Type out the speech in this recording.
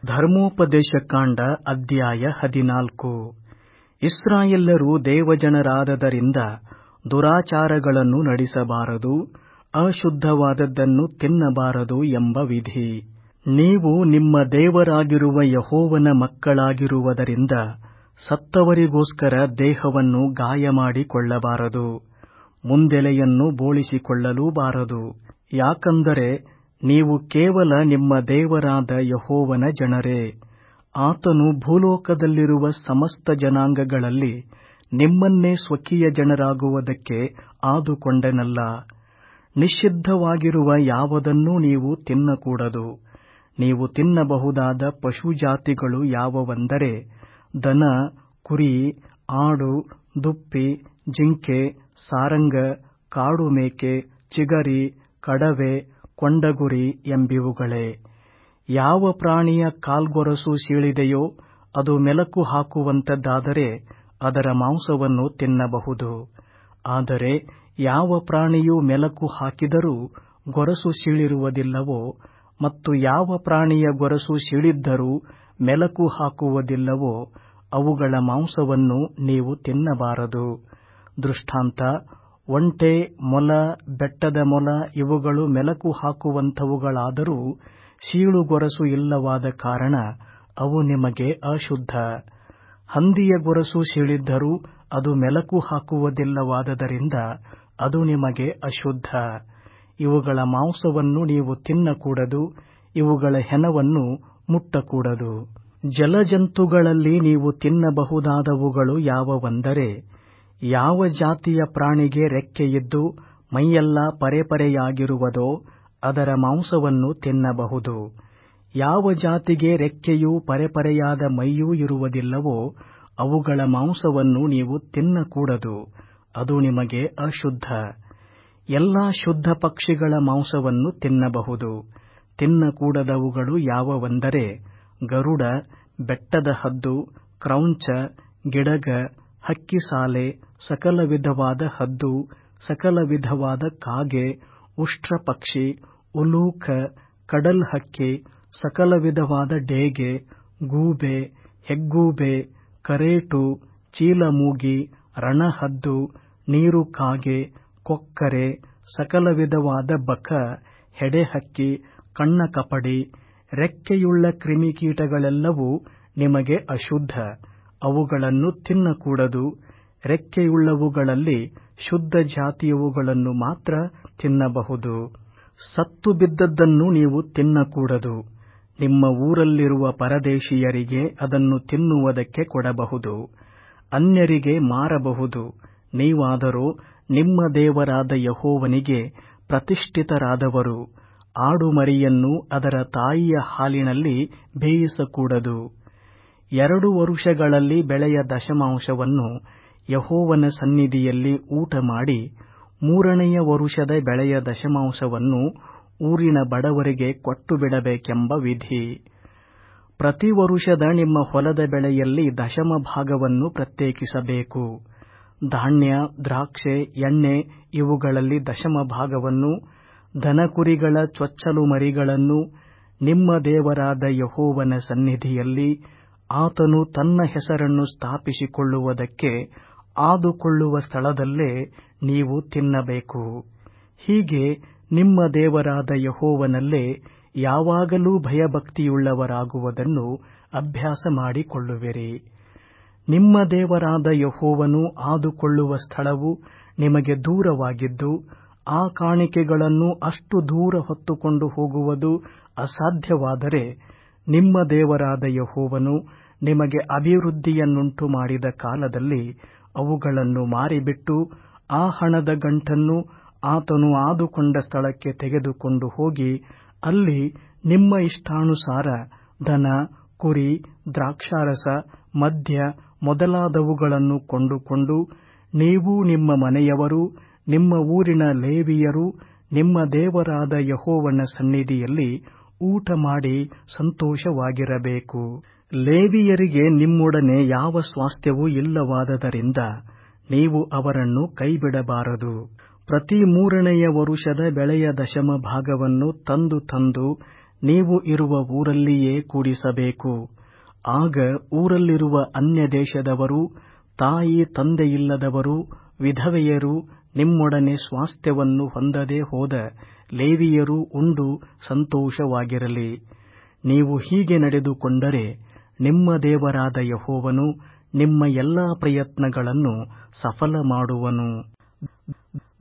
ಧರ್ಮೋಪದೇಶಕಾಂಡ ಅಧ್ಯಾಯ ಹದಿನಾಲ್ಕು ಇಸ್ರಾಯೇಲ್ಯರು ದೇವಜನರಾದದರಿಂದ ದುರಾಚಾರಗಳನ್ನು ನಡೆಸಬಾರದು ಅಶುದ್ಧವಾದದ್ದನ್ನು ತಿನ್ನಬಾರದು ಎಂಬ ವಿಧಿ ನೀವು ನಿಮ್ಮ ದೇವರಾಗಿರುವ ಯೆಹೋವನ ಮಕ್ಕಳಾಗಿರುವುದರಿಂದ ಸತ್ತವರಿಗೋಸ್ಕರ ದೇಹವನ್ನು ಗಾಯಮಾಡಿಕೊಳ್ಳಬಾರದು ಮುಂದೆಲೆಯನ್ನು ಬೋಳಿಸಿಕೊಳ್ಳಲೂಬಾರದು ಯಾಕಂದರೆ ನೀವು ಕೇವಲ ನಿಮ್ಮ ದೇವರಾದ ಯೆಹೋವನ ಜನರೇ ಆತನು ಭೂಲೋಕದಲ್ಲಿರುವ ಸಮಸ್ತ ಜನಾಂಗಗಳಲ್ಲಿ ನಿಮ್ಮನ್ನೇ ಸ್ವಕೀಯ ಜನರಾಗುವುದಕ್ಕೆ ಆದುಕೊಂಡನಲ್ಲ ನಿಷಿದ್ಧವಾಗಿರುವ ಯಾವುದನ್ನೂ ನೀವು ತಿನ್ನಕೂಡದು ನೀವು ತಿನ್ನಬಹುದಾದ ಪಶುಜಾತಿಗಳು ಯಾವುವೆಂದರೆ ದನ ಕುರಿ ಆಡು ದುಪ್ಪಿ ಜಿಂಕೆ ಸಾರಂಗ ಕಾಡುಮೇಕೆ ಚಿಗರಿ ಕಡವೆ ಕೊಂಡಗುರಿ ಎಂಬಿವುಗಳೇ ಯಾವ ಪ್ರಾಣಿಯ ಕಾಲ್ಗೊರಸು ಸೀಳಿದೆಯೋ ಅದು ಮೆಲಕು ಹಾಕುವಂಥದ್ದಾದರೆ ಅದರ ಮಾಂಸವನ್ನು ತಿನ್ನಬಹುದು ಆದರೆ ಯಾವ ಪ್ರಾಣಿಯು ಮೆಲಕು ಹಾಕಿದರೂ ಗೊರಸು ಸೀಳಿರುವುದಿಲ್ಲವೋ ಮತ್ತು ಯಾವ ಪ್ರಾಣಿಯ ಗೊರಸು ಸೀಳಿದ್ದರೂ ಮೆಲಕು ಹಾಕುವುದಿಲ್ಲವೋ ಅವುಗಳ ಮಾಂಸವನ್ನು ನೀವು ತಿನ್ನಬಾರದು ದೃಷ್ಟಾಂತ ಒಂಟೆ ಮೊಲ ಬೆಟ್ಟದ ಮೊಲ ಇವುಗಳು ಮೆಲಕು ಹಾಕುವಂಥವುಗಳಾದರೂ ಸೀಳುಗೊರಸು ಇಲ್ಲವಾದ ಕಾರಣ ಅವು ನಿಮಗೆ ಅಶುದ್ಧ ಹಂದಿಯ ಗೊರಸು ಸೀಳಿದ್ದರೂ ಅದು ಮೆಲಕು ಹಾಕುವುದಿಲ್ಲವಾದ್ದರಿಂದ ಅದು ನಿಮಗೆ ಅಶುದ್ಧ ಇವುಗಳ ಮಾಂಸವನ್ನು ನೀವು ತಿನ್ನಕೂಡದು ಇವುಗಳ ಹೆಣವನ್ನು ಮುಟ್ಟಕೂಡದು ಜಲಜಂತುಗಳಲ್ಲಿ ನೀವು ತಿನ್ನಬಹುದಾದವುಗಳು ಯಾವುವೆಂದರೆ ಯಾವ ಜಾತಿಯ ಪ್ರಾಣಿಗೆ ರೆಕ್ಕೆಯಿದ್ದು ಮೈಯೆಲ್ಲ ಪರೆಪರೆಯಾಗಿರುವುದೋ ಅದರ ಮಾಂಸವನ್ನು ತಿನ್ನಬಹುದು ಯಾವ ಜಾತಿಗೆ ರೆಕ್ಕೆಯೂ ಪರೆಪರೆಯಾದ ಮೈಯೂ ಇರುವುದಿಲ್ಲವೋ ಅವುಗಳ ಮಾಂಸವನ್ನು ನೀವು ತಿನ್ನಕೂಡದು ಅದು ನಿಮಗೆ ಅಶುದ್ಧ ಎಲ್ಲಾ ಶುದ್ಧ ಪಕ್ಷಿಗಳ ಮಾಂಸವನ್ನು ತಿನ್ನಬಹುದು ತಿನ್ನಕೂಡದವುಗಳು ಯಾವುವೆಂದರೆ ಗರುಡ ಬೆಟ್ಟದ ಹದ್ದು ಕ್ರೌಂಚ ಗಿಡಗ ಹಕ್ಕಿಸಾಲೆ ಸಕಲ ವಿಧವಾದ ಹದ್ದು ಸಕಲ ವಿಧವಾದ ಕಾಗೆ ಉಷ್ಟ್ರಪಕ್ಷಿ ಉಲೂಕ ಕಡಲ್ಹಕ್ಕಿ ಸಕಲ ವಿಧವಾದ ಡೇಗೆ ಗೂಬೆ ಹೆಗ್ಗೂಬೆ ಕರೇಟು ಚೀಲಮೂಗಿ ರಣಹದ್ದು ನೀರುಕಾಗೆ ಕೊಕ್ಕರೆ ಸಕಲ ವಿಧವಾದ ಬಕ ಹೆಡೆಹಕ್ಕಿ ಕಣ್ಣಕಪಡಿ ರೆಕ್ಕೆಯುಳ್ಳ ಕ್ರಿಮಿಕೀಟಗಳೆಲ್ಲವೂ ನಿಮಗೆ ಅಶುದ್ಧ ಅವುಗಳನ್ನು ತಿನ್ನಕೂಡದು ರೆಕ್ಕೆಯುಳ್ಳವುಗಳಲ್ಲಿ ಶುದ್ಧ ಜಾತಿಯವುಗಳನ್ನು ಮಾತ್ರ ತಿನ್ನಬಹುದು ಸತ್ತು ಬಿದ್ದದ್ದನ್ನು ನೀವು ತಿನ್ನಕೂಡದು ನಿಮ್ಮ ಊರಲ್ಲಿರುವ ಪರದೇಶೀಯರಿಗೆ ಅದನ್ನು ತಿನ್ನುವುದಕ್ಕೆ ಕೊಡಬಹುದು ಅನ್ಯರಿಗೆ ಮಾರಬಹುದು ನೀವಾದರೋ ನಿಮ್ಮ ದೇವರಾದ ಯೆಹೋವನಿಗೆ ಪ್ರತಿಷ್ಠಿತರಾದವರು ಆಡುಮರಿಯನ್ನು ಅದರ ತಾಯಿಯ ಹಾಲಿನಲ್ಲಿ ಬೇಯಿಸಕೂಡದು ಎರಡು ವರುಷಗಳಲ್ಲಿ ಬೆಳೆಯ ದಶಮಾಂಶವನ್ನು ಯೆಹೋವನ ಸನ್ನಿಧಿಯಲ್ಲಿ ಊಟಮಾಡಿ ಮೂರನೆಯ ವರುಷದ ಬೆಳೆಯ ದಶಮಾಂಶವನ್ನು ಊರಿನ ಬಡವರಿಗೆ ಕೊಟ್ಟುಬಿಡಬೇಕೆಂಬ ವಿಧಿ ಪ್ರತಿ ವರುಷದ ನಿಮ್ಮ ಹೊಲದ ಬೆಳೆಯಲ್ಲಿ ದಶಮ ಭಾಗವನ್ನು ಪ್ರತ್ಯೇಕಿಸಬೇಕು ಧಾನ್ಯ ದ್ರಾಕ್ಷೆ ಎಣ್ಣೆ ಇವುಗಳಲ್ಲಿ ದಶಮ ಭಾಗವನ್ನು ದನಕುರಿಗಳ ಚೊಚ್ಚಲು ಮರಿಗಳನ್ನು ನಿಮ್ಮ ದೇವರಾದ ಯೆಹೋವನ ಸನ್ನಿಧಿಯಲ್ಲಿ ಆತನು ತನ್ನ ಹೆಸರನ್ನು ಸ್ಥಾಪಿಸಿಕೊಳ್ಳುವುದಕ್ಕೆ ಆದುಕೊಳ್ಳುವ ಸ್ಥಳದಲ್ಲೇ ನೀವು ತಿನ್ನಬೇಕು ಹೀಗೆ ನಿಮ್ಮ ದೇವರಾದ ಯೆಹೋವನಲ್ಲೇ ಯಾವಾಗಲೂ ಭಯಭಕ್ತಿಯುಳ್ಳವರಾಗುವುದನ್ನು ಅಭ್ಯಾಸ ಮಾಡಿಕೊಳ್ಳುವಿರಿ ನಿಮ್ಮ ದೇವರಾದ ಯೆಹೋವನು ಆದುಕೊಳ್ಳುವ ಸ್ಥಳವು ನಿಮಗೆ ದೂರವಾಗಿದ್ದು ಆ ಕಾಣಿಕೆಗಳನ್ನು ಅಷ್ಟು ದೂರ ಹೊತ್ತುಕೊಂಡು ಹೋಗುವುದು ಅಸಾಧ್ಯವಾದರೆ ನಿಮ್ಮ ದೇವರಾದ ಯೆಹೋವನು ನಿಮಗೆ ಅಭಿವೃದ್ಧಿಯನ್ನುಂಟು ಮಾಡಿದ ಕಾಲದಲ್ಲಿ ಅವುಗಳನ್ನು ಮಾರಿಬಿಟ್ಟು ಆ ಹಣದ ಗಂಟನ್ನು ಆತನು ಆದುಕೊಂಡ ಸ್ಥಳಕ್ಕೆ ತೆಗೆದುಕೊಂಡು ಹೋಗಿ ಅಲ್ಲಿ ನಿಮ್ಮ ಇಷ್ಟಾನುಸಾರ ದನ ಕುರಿ ದ್ರಾಕ್ಷಾರಸ ಮದ್ಯ ಮೊದಲಾದವುಗಳನ್ನು ಕೊಂಡುಕೊಂಡು ನೀವು ನಿಮ್ಮ ಮನೆಯವರೂ ನಿಮ್ಮ ಊರಿನ ಲೇವಿಯರೂ ನಿಮ್ಮ ದೇವರಾದ ಯೆಹೋವನ ಸನ್ನಿಧಿಯಲ್ಲಿ ಊಟಮಾಡಿ ಸಂತೋಷವಾಗಿರಬೇಕು ಲೇವಿಯರಿಗೆ ನಿಮ್ಮೊಡನೆ ಯಾವ ಸ್ವಾಸ್ಥ್ಯವೂ ಇಲ್ಲವಾದದರಿಂದ ನೀವು ಅವರನ್ನು ಕೈಬಿಡಬಾರದು ಪ್ರತಿ ಮೂರನೆಯ ವರುಷದ ಬೆಳೆಯ ದಶಮ ಭಾಗವನ್ನು ತಂದು ತಂದು ನೀವು ಇರುವ ಊರಲ್ಲಿಯೇ ಕೂಡಿಸಬೇಕು ಆಗ ಊರಲ್ಲಿರುವ ಅನ್ಯ ದೇಶದವರು ತಾಯಿ ತಂದೆಯಿಲ್ಲದವರು ವಿಧವೆಯರು ನಿಮ್ಮೊಡನೆ ಸ್ವಾಸ್ಥ್ಯವನ್ನು ಹೊಂದದೆ ಹೋದ ಲೇವಿಯರು ಉಂಡು ಸಂತೋಷವಾಗಿರಲಿ ನೀವು ಹೀಗೆ ನಡೆದುಕೊಂಡರೆ ನಿಮ್ಮ ದೇವರಾದ ಯಹೋವನು ನಿಮ್ಮ ಎಲ್ಲಾ ಪ್ರಯತ್ನಗಳನ್ನು ಸಫಲ ಮಾಡುವನು